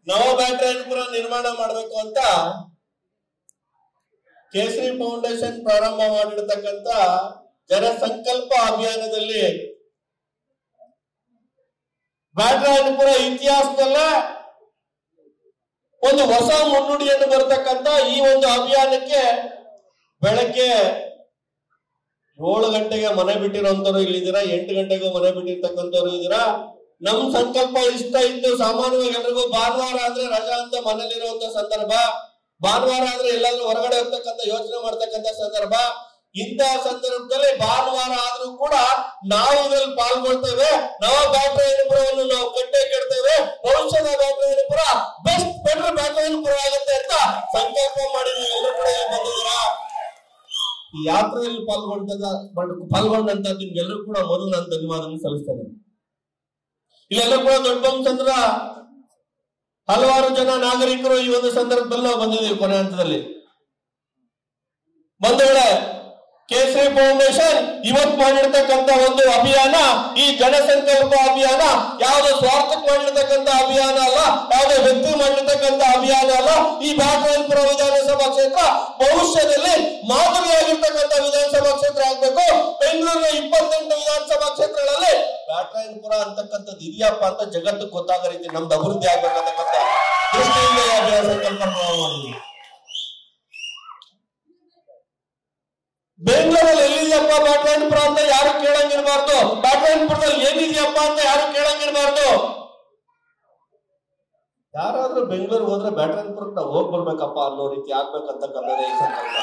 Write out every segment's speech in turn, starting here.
ನವ ಬ್ಯಾಟ್ರಿಯನ್ಪುರ ನಿರ್ಮಾಣ ಮಾಡಬೇಕು ಅಂತ ಕೇಸರಿ ಫೌಂಡೇಶನ್ ಪ್ರಾರಂಭ ಮಾಡಿರ್ತಕ್ಕಂತ ಜನ ಸಂಕಲ್ಪ ಅಭಿಯಾನದಲ್ಲಿ ಬ್ಯಾಟ್ರಾಯನಪುರ ಇತಿಹಾಸದಲ್ಲೇ ಒಂದು ಹೊಸ ಮುನ್ನುಡಿಯನ್ನು ಬರತಕ್ಕಂತ ಈ ಒಂದು ಅಭಿಯಾನಕ್ಕೆ ಬೆಳಗ್ಗೆ ಏಳು ಗಂಟೆಗೆ ಮನೆ ಬಿಟ್ಟಿರೋಂಥವ್ರು ಇಲ್ಲಿದ್ದೀರಾ ಎಂಟು ಗಂಟೆಗೂ ಮನೆ ಬಿಟ್ಟಿರ್ತಕ್ಕಂಥವ್ರು ಇದ್ದೀರಾ ನಮ್ ಸಂಕಲ್ಪ ಇಷ್ಟ ಇತ್ತು ಸಾಮಾನ್ಯವಾಗಿ ಎಲ್ರಿಗೂ ಭಾನುವಾರ ಅಂದ್ರೆ ರಜಾ ಅಂತ ಮನೇಲಿರುವಂತ ಸಂದರ್ಭ ಭಾನುವಾರ ಅಂದ್ರೆ ಎಲ್ಲಾದ್ರೂ ಹೊರಗಡೆ ಹೋಗ್ತಕ್ಕಂತ ಯೋಚನೆ ಮಾಡ್ತಕ್ಕಂತ ಸಂದರ್ಭ ಇಂತಹ ಸಂದರ್ಭದಲ್ಲಿ ಭಾನುವಾರ ಆದ್ರೂ ಕೂಡ ನಾವು ಇದ್ರಲ್ಲಿ ಪಾಲ್ಗೊಳ್ತೇವೆ ನವ ಬ್ಯಾಟ್ರಾಯನಪುರವನ್ನು ನಾವು ಕಟ್ಟೆ ಕೆಡ್ತೇವೆ ಭವಿಷ್ಯದ ಬ್ಯಾಟ್ರಾಯನಪುರ ಬೆಸ್ಟ್ ಬೆಟರ್ ಬ್ಯಾಟ್ರಾಯನಪುರ ಆಗುತ್ತೆ ಅಂತ ಸಂಕಲ್ಪ ಮಾಡಿ ನೀವೆಲ್ಲರೂ ಕೂಡ ಇಲ್ಲಿ ಬಂದಿದ್ದೀರಾ ಈ ಯಾತ್ರೆಯಲ್ಲಿ ಪಾಲ್ಗೊಂಡದ ಪಾಲ್ಗೊಂಡಂತ ನಿಮ್ಗೆಲ್ಲರೂ ಕೂಡ ಮೊದಲು ನಾನು ಧನ್ಯವಾದ ಸಲ್ಲಿಸ್ತೇನೆ ಇಲ್ಲೆಲ್ಲ ಕೂಡ ದೊಡ್ಡ ಚಂದ್ರ ಹಲವಾರು ಜನ ನಾಗರಿಕರು ಈ ಒಂದು ಸಂದರ್ಭದಲ್ಲಿ ನಾವು ಬಂದಿದ್ದೀವಿ ಕೊನೆ ಹಂತದಲ್ಲಿ ಬಂಧುಗಳೇ ಕೇಸರಿ ಫೌಂಡೇಶನ್ ಇವತ್ತು ಮಾಡಿರ್ತಕ್ಕಂತ ಒಂದು ಅಭಿಯಾನ ಈ ಜನಸಂಕಲ್ಪ ಅಭಿಯಾನ ಯಾವುದೋ ಸ್ವಾರ್ಥಕ್ಕೆ ಮಾಡಿರ್ತಕ್ಕಂತ ಅಭಿಯಾನ ಅಲ್ಲ ಯಾವುದೋ ವ್ಯಕ್ತಿ ಮಾಡಿರ್ತಕ್ಕಂತ ಅಭಿಯಾನ ಅಲ್ಲ ಈ ಬಾಗಲಪುರ ವಿಧಾನಸಭಾ ಕ್ಷೇತ್ರ ಭವಿಷ್ಯದಲ್ಲಿ ಮಾದರಿಯಾಗಿರ್ತಕ್ಕಂಥ ವಿಧಾನಸಭಾ ಕ್ಷೇತ್ರ ಆಗ್ಬೇಕು ಬೆಂಗಳೂರಿನ ಇಪ್ಪತ್ತೆಂಟು ವಿಧಾನಸಭಾ ಕ್ಷೇತ್ರಗಳಲ್ಲಿ ಬ್ಯಾಟ್ರಾಯನಪುರ ಅಂತಕ್ಕಂಥದ್ದು ಇದೆಯಪ್ಪ ಅಂತ ಜಗತ್ತಿಗೆ ಗೊತ್ತಾಗೋ ರೀತಿ ನಮ್ದು ಅಭಿವೃದ್ಧಿ ಆಗ್ಬೇಕಂತಕ್ಕಂಥ ದೃಷ್ಟಿಯಿಂದ ಈ ಅಭಿಯಾನ ಸಂಕಲ್ಪ ಮಾಡಿದ್ವಿ ಬೆಂಗಳೂರಲ್ಲಿ ಎಲ್ಲಿದೆಯಪ್ಪ ಬ್ಯಾಟ್ರಾಯನಪುರ ಅಂತ ಯಾರು ಕೇಳಂಗಿರ್ಬಾರ್ದು ಬ್ಯಾಟ್ರಾಯನಪುರದಲ್ಲಿ ಏನಿದೆಯಪ್ಪ ಅಂತ ಯಾರು ಕೇಳಂಗಿರ್ಬಾರ್ದು ಯಾರಾದ್ರೂ ಬೆಂಗಳೂರಿಗೆ ಹೋದ್ರೆ ಬ್ಯಾಟ್ರಾಯನಪುರಕ್ಕೆ ನಾವು ಹೋಗ್ ಬರ್ಬೇಕಪ್ಪ ಅನ್ನೋ ರೀತಿ ಆಗ್ಬೇಕಂತಕ್ಕಂಥದ್ದೇ ಈ ಸಂಕಲ್ಪ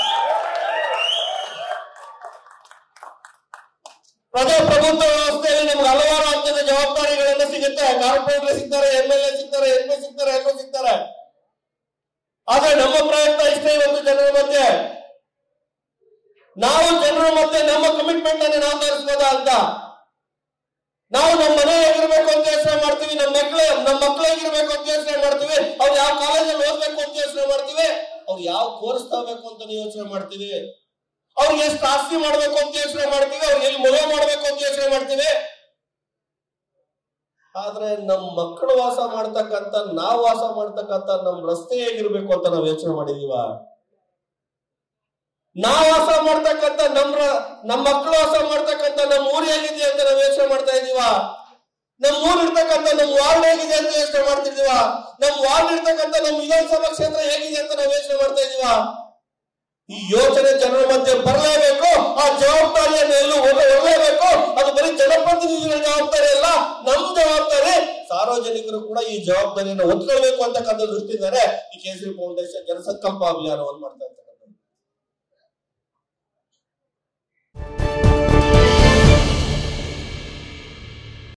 ಪ್ರಜಾಪ್ರಭುತ್ವ ವ್ಯವಸ್ಥೆಯಲ್ಲಿ ನಮ್ಗೆ ಹಲವಾರು ಹಂತದ ಜವಾಬ್ದಾರಿಗಳೆಲ್ಲ ಸಿಗುತ್ತೆ ಕಾರ್ಪೊರೇಟರ್ ಸಿಗ್ತಾರೆ ಎಂ ಎಲ್ ಎ ಸಿಗ್ತಾರೆ ಎಂ ಪಿ ಸಿಗ್ತಾರೆ ಎಲ್ಲರೂ ಸಿಗ್ತಾರೆ ಆದ್ರೆ ನಮ್ಮ ಪ್ರಯತ್ನ ಇಷ್ಟೇ ಇವತ್ತು ಜನರ ಮಧ್ಯೆ ನಾವು ಜನರ ಮಧ್ಯೆ ನಮ್ಮ ಕಮಿಟ್ಮೆಂಟ್ ಅನ್ನು ನಾವು ತೋರಿಸ್ಬೋದಾ ಅಂತ ನಾವು ನಮ್ಮ ಮನೆ ಹೇಗಿರ್ಬೇಕು ಅಂತ ಯೋಚನೆ ಮಾಡ್ತೀವಿ ನಮ್ಮ ಮಕ್ಳು ನಮ್ಮ ಮಕ್ಳು ಹೇಗಿರ್ಬೇಕು ಅಂತ ಯೋಚನೆ ಮಾಡ್ತೀವಿ ಅವ್ರು ಯಾವ ಕಾಲೇಜಲ್ಲಿ ಓದ್ಬೇಕು ಅಂತ ಯೋಚನೆ ಮಾಡ್ತೀವಿ ಅವ್ರು ಯಾವ ಕೋರ್ಸ್ ತಗೋಬೇಕು ಅಂತ ಯೋಚನೆ ಮಾಡ್ತೀವಿ ಅವ್ರಿಗೆ ಎಷ್ಟು ಆಸ್ತಿ ಮಾಡ್ಬೇಕು ಅಂತ ಯೋಚನೆ ಮಾಡ್ತೀವಿ ಅವ್ರಿಗೆ ಎಲ್ಲಿ ಮದುವೆ ಮಾಡ್ಬೇಕು ಅಂತ ಯೋಚನೆ ಮಾಡ್ತೀವಿ ಆದ್ರೆ ನಮ್ಮ ಮಕ್ಕಳು ವಾಸ ಮಾಡ್ತಕ್ಕಂತ ನಾವು ವಾಸ ಮಾಡ್ತಕ್ಕಂತ ನಮ್ಮ ರಸ್ತೆ ಹೇಗಿರ್ಬೇಕು ಅಂತ ನಾವು ಯೋಚನೆ ಮಾಡಿದೀವ ನಾವು ವಾಸ ಮಾಡ್ತಕ್ಕಂತ ನಮ್ಮ ರ- ನಮ್ಮ ಮಕ್ಕಳು ವಾಸ ಮಾಡ್ತಕ್ಕಂತ ನಮ್ಮ ಊರು ಹೇಗಿದೆ ಅಂತ ನಾವು ಯೋಚನೆ ಮಾಡ್ತಾ ಇದೀವ ನಮ್ಮ ಊರ್ ಇರ್ತಕ್ಕಂತ ನಮ್ಮ ವಾರ್ಡ್ ಹೇಗಿದೆ ಅಂತ ಯೋಚನೆ ಮಾಡ್ತಿದೀವ ನಮ್ಮ ವಾರ್ಡ್ ಇರ್ತಕ್ಕಂತ ನಮ್ಮ ವಿಧಾನಸಭಾ ಕ್ಷೇತ್ರ ಹೇಗಿದೆ ಅಂತ ನಾವು ಯೋಚನೆ ಮಾಡ್ತಾ ಇದೀವ ಈ ಯೋಚನೆ ಜನರ ಮಧ್ಯೆ ಬರಲೇಬೇಕು ಆ ಜವಾಬ್ದಾರಿಯನ್ನು ಎಲ್ಲೂ ಹೊರಲೇಬೇಕು ಅದು ಬರೀ ಜನಪ್ರತಿನಿಧಿಗಳ ಜವಾಬ್ದಾರಿ ಅಲ್ಲ ನಮ್ ಜವಾಬ್ದಾರಿ ಸಾರ್ವಜನಿಕರು ಕೂಡ ಈ ಜವಾಬ್ದಾರಿಯನ್ನು ಹೊತ್ಕೊಳ್ಬೇಕು ಅಂತಕ್ಕಂಥ ದೃಷ್ಟಿಯಿಂದಾನೆ ಈ ಕೇಸರಿ ಫೌಂಡೇಶನ್ ಜನಸಂಕಲ್ಪ ಅಭಿಯಾನವನ್ನು ಮಾಡ್ತಾ ಇದ್ದಾರೆ